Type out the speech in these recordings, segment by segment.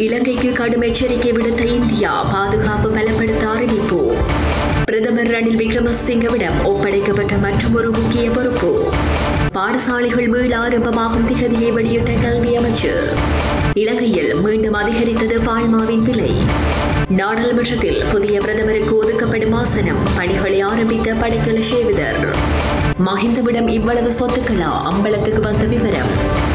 இலங்கைக்கு கடும் எச்சரிக்கை விடுத்த இந்தியா பாதுகாப்பு பலப்படுத்த அறிவிப்பு பிரதமர் ரணில் விக்ரமசிங்கவிடம் ஒப்படைக்கப்பட்ட மற்றொரு முக்கிய பொறுப்பு பாடசாலைகள் மீள ஆரம்பமாகும் திகதியை வெளியிட்ட கல்வி அமைச்சர் இலங்கையில் மீண்டும் அதிகரித்தது பால்மாவின் விலை நாடாளுமன்றத்தில் புதிய பிரதமருக்கு ஒதுக்கப்படும் ஆசனம் பணிகளை ஆரம்பித்த படைக்கல சேவிதர் மஹிந்தவிடம் இவ்வளவு சொத்துக்களா அம்பலத்துக்கு வந்த விவரம்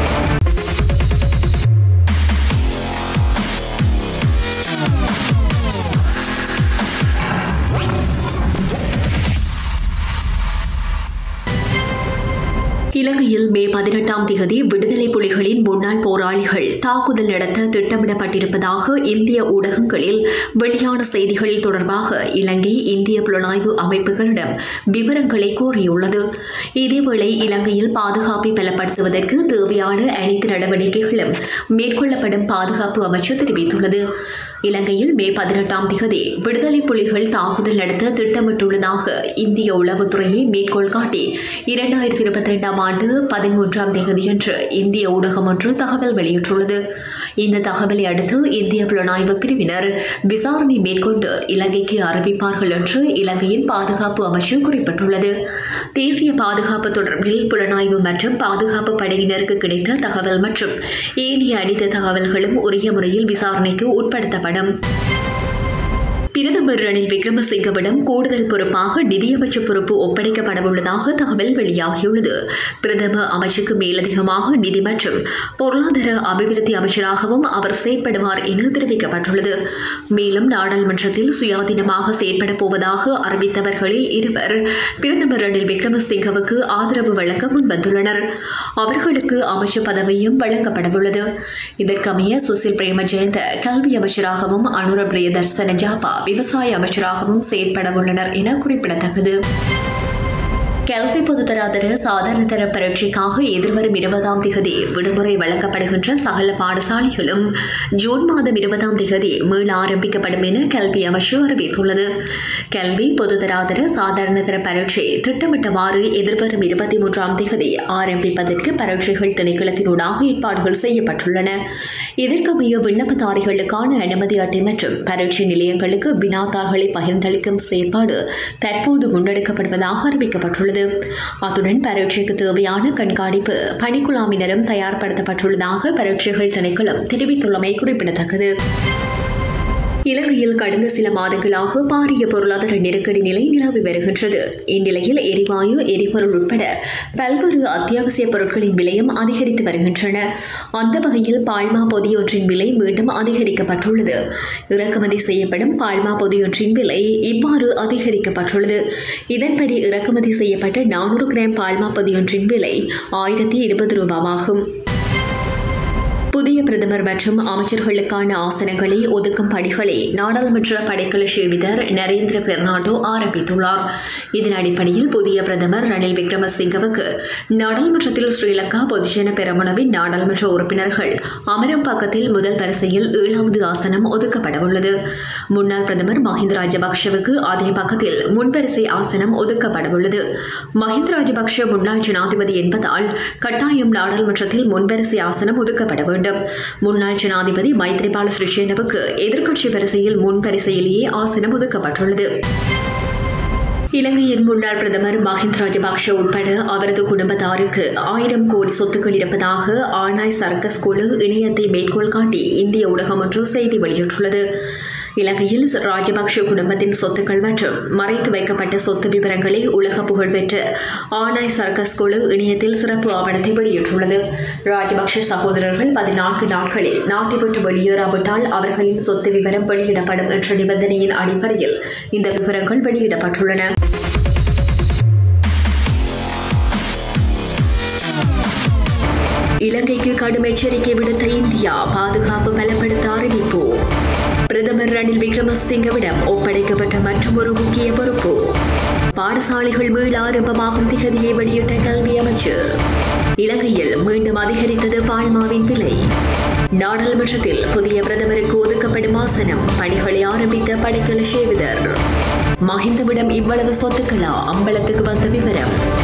இலங்கையில் மே பதினெட்டாம் தேதி விடுதலை புலிகளின் முன்னாள் போராளிகள் தாக்குதல் நடத்த திட்டமிடப்பட்டிருப்பதாக இந்திய ஊடகங்களில் வெளியான செய்திகள் தொடர்பாக இலங்கை இந்திய புலனாய்வு அமைப்புகளிடம் விவரங்களை கோரியுள்ளது இதேவேளை இலங்கையில் பாதுகாப்பை பலப்படுத்துவதற்கு தேவையான அனைத்து நடவடிக்கைகளும் மேற்கொள்ளப்படும் பாதுகாப்பு அமைச்சு தெரிவித்துள்ளது இலங்கையில் மே பதினெட்டாம் தேதி விடுதலை புலிகள் தாக்குதல் நடத்த திட்டமிட்டுள்ளதாக இந்திய உளவுத்துறையை மேற்கோள் காட்டி இரண்டாயிரத்தி இருபத்தி இரண்டாம் ஆண்டு பதிமூன்றாம் தேதியன்று இந்திய ஊடகம் ஒன்று தகவல் வெளியிட்டுள்ளது இந்த தகவலை அடுத்து இந்திய புலனாய்வு பிரிவினர் விசாரணை மேற்கொண்டு இலங்கைக்கு அறிவிப்பார்கள் என்று இலங்கையின் பாதுகாப்பு அமைச்சு குறிப்பிட்டுள்ளது தேசிய பாதுகாப்பு தொடர்பில் புலனாய்வு மற்றும் பாதுகாப்பு படையினருக்கு கிடைத்த தகவல் மற்றும் ஏனைய அனைத்து தகவல்களும் உரிய முறையில் விசாரணைக்கு உட்படுத்தப்படும் பிரதமர் ரணில் விக்ரமசிங்கவிடம் கூடுதல் பொறுப்பாக நிதியமைச்சர் பொறுப்பு ஒப்படைக்கப்படவுள்ளதாக தகவல் வெளியாகியுள்ளது பிரதம அமைச்சுக்கு மேலதிகமாக நிதி மற்றும் பொருளாதார அபிவிருத்தி அமைச்சராகவும் அவர் செயற்படுவார் என தெரிவிக்கப்பட்டுள்ளது மேலும் நாடாளுமன்றத்தில் சுயாதீனமாக செயற்பட போவதாக அறிவித்தவர்களில் இருவர் பிரதமர் ரணில் விக்ரமசிங்கவுக்கு ஆதரவு வழங்க முன்வந்துள்ளனர் அவர்களுக்கு அமைச்சர் பதவியும் வழங்கப்படவுள்ளது இதற்கமைய சுசில் பிரேமஜெயந்த கல்வி அமைச்சராகவும் அனுர பிரியதர்சன ஜாபா விவசாய அமைச்சராகவும் செயற்பட என குறிப்பிடத்தக்கது கல்வி பொதுத்தராதர சாதாரண தர பரீட்சைக்காக எதிர்வரும் இருபதாம் திகதி விடுமுறை வழங்கப்படுகின்ற சகல பாடசாலைகளும் ஜூன் மாதம் இருபதாம் திகதி மீள ஆரம்பிக்கப்படும் என கல்வி அமைச்சு அறிவித்துள்ளது கல்வி பொதுத்தராதர சாதாரண தர பரீட்சை திட்டமிட்டவாறு எதிர்வரும் இருபத்தி மூன்றாம் திகதி ஆரம்பிப்பதற்கு பரீட்சைகள் திணைக்களத்தினூடாக ஏற்பாடுகள் செய்யப்பட்டுள்ளன இதற்கமைய விண்ணப்பதாரிகளுக்கான அனுமதி அட்டை மற்றும் பரீட்சை நிலையங்களுக்கு வினாத்தாள்களை பகிர்ந்தளிக்கும் செயற்பாடு தற்போது முன்னெடுக்கப்படுவதாக அறிவிக்கப்பட்டுள்ளது அத்துடன் பரீட்சைக்கு தேவையான கண்காணிப்பு பணிக்குழாமினரும் தயார்படுத்தப்பட்டுள்ளதாக பரீட்சைகள் திணைக்களம் தெரிவித்துள்ளமை குறிப்பிடத்தக்கது இலங்கையில் கடந்த சில மாதங்களாக பாரிய பொருளாதார நெருக்கடி நிலை நிலவி வருகின்றது இந்நிலையில் எரிவாயு எரிபொருள் உட்பட பல்வேறு அத்தியாவசிய பொருட்களின் விலையும் அதிகரித்து வருகின்றன அந்த வகையில் பால்மா பொதியொன்றின் விலை மீண்டும் அதிகரிக்கப்பட்டுள்ளது இறக்குமதி செய்யப்படும் பால்மா பொதியொன்றின் விலை இவ்வாறு அதிகரிக்கப்பட்டுள்ளது இதன்படி இறக்குமதி செய்யப்பட்ட நானூறு கிராம் பால்மா பொதியொன்றின் விலை ஆயிரத்தி இருபது ரூபாவாகும் புதிய பிரதமர் மற்றும் அமைச்சர்களுக்கான ஆசனங்களை ஒதுக்கும் பணிகளை நாடாளுமன்ற படைக்கல சேவிதர் நரேந்திர பெர்னாண்டோ ஆரம்பித்துள்ளார் இதன் அடிப்படையில் புதிய பிரதமர் ரணில் விக்ரமசிங்கவுக்கு நாடாளுமன்றத்தில் ஸ்ரீலங்கா பொதுஜன பெரமுனவின் நாடாளுமன்ற உறுப்பினர்கள் அமரும் பக்கத்தில் முதல் வரிசையில் ஏழாவது ஆசனம் ஒதுக்கப்படவுள்ளது முன்னாள் பிரதமர் மஹிந்த ராஜபக்ஷவுக்கு அதே பக்கத்தில் முன்வரிசை ஆசனம் ஒதுக்கப்படவுள்ளது மஹிந்த ராஜபக்ஷ முன்னாள் ஜனாதிபதி என்பதால் கட்டாயம் நாடாளுமன்றத்தில் முன்வரிசை ஆசனம் ஒதுக்கப்பட வேண்டும் வேண்டும் முன்னாள் ஜனாதிபதி மைத்ரிபால சிறிசேனவுக்கு எதிர்க்கட்சி வரிசையில் முன் வரிசையிலேயே ஆசனம் ஒதுக்கப்பட்டுள்ளது இலங்கையின் முன்னாள் பிரதமர் மஹிந்த ராஜபக்ஷ உட்பட அவரது குடும்பத்தாருக்கு ஆயிரம் கோடி சொத்துக்கள் இருப்பதாக ஆனாய் சர்க்கஸ் குழு இணையத்தை மேற்கோள் காட்டி இந்திய ஊடகம் ஒன்று செய்தி வெளியிட்டுள்ளது இலங்கையில் ராஜபக்ஷ குடும்பத்தின் சொத்துக்கள் மற்றும் மறைத்து வைக்கப்பட்ட சொத்து விவரங்களை உலக புகழ்பெற்ற ஆனாய் சர்க்கஸ் குழு இணையத்தில் சிறப்பு ஆவணத்தை வெளியிட்டுள்ளது ராஜபக்ஷ சகோதரர்கள் பதினான்கு நாட்களில் நாட்டை விட்டு வெளியேறாவிட்டால் அவர்களின் சொத்து விவரம் வெளியிடப்படும் என்ற நிபந்தனையின் அடிப்படையில் இந்த விவரங்கள் வெளியிடப்பட்டுள்ளன இலங்கைக்கு கடும் எச்சரிக்கை விடுத்த இந்தியா பாதுகாப்பு பலப்படுத்த அறிவிப்பு பிரதமர் ரணில் விக்ரமசிங்கவிடம் ஒப்படைக்கப்பட்ட மற்றொரு முக்கிய பொறுப்பு பாடசாலைகள் மீள ஆரம்பமாகும் திகதியை வெளியிட்ட கல்வி அமைச்சர் இலங்கையில் மீண்டும் அதிகரித்தது பால்மாவின் விலை நாடாளுமன்றத்தில் புதிய பிரதமருக்கு ஒதுக்கப்படும் ஆசனம் பணிகளை ஆரம்பித்த படைக்கல சேவிதர் மஹிந்தவிடம் இவ்வளவு சொத்துக்களா அம்பலத்துக்கு வந்த விவரம்